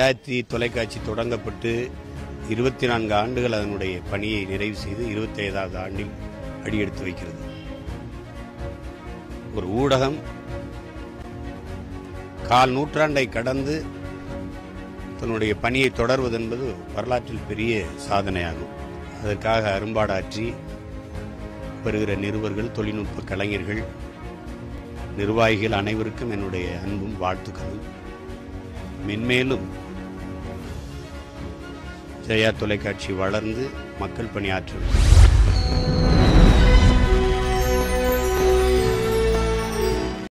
ஜெயாத்தி தொலைக்காட்சி தொடங்கப்பட்டு இருபத்தி நான்கு ஆண்டுகள் அதனுடைய பணியை நிறைவு செய்து இருபத்தி ஐந்தாவது ஆண்டில் அடியெடுத்து வைக்கிறது ஒரு ஊடகம் கால் நூற்றாண்டை கடந்து தன்னுடைய பணியை தொடர்வது என்பது வரலாற்றில் பெரிய சாதனையாகும் அதற்காக அரும்பாடாற்றி வருகிற நிருபர்கள் தொழில்நுட்ப கலைஞர்கள் நிர்வாகிகள் அனைவருக்கும் என்னுடைய அன்பும் வாழ்த்துக்களும் மென்மேலும் ஜெயா தொலைக்காட்சி வளர்ந்து மக்கள் பணியாற்ற வேண்டும்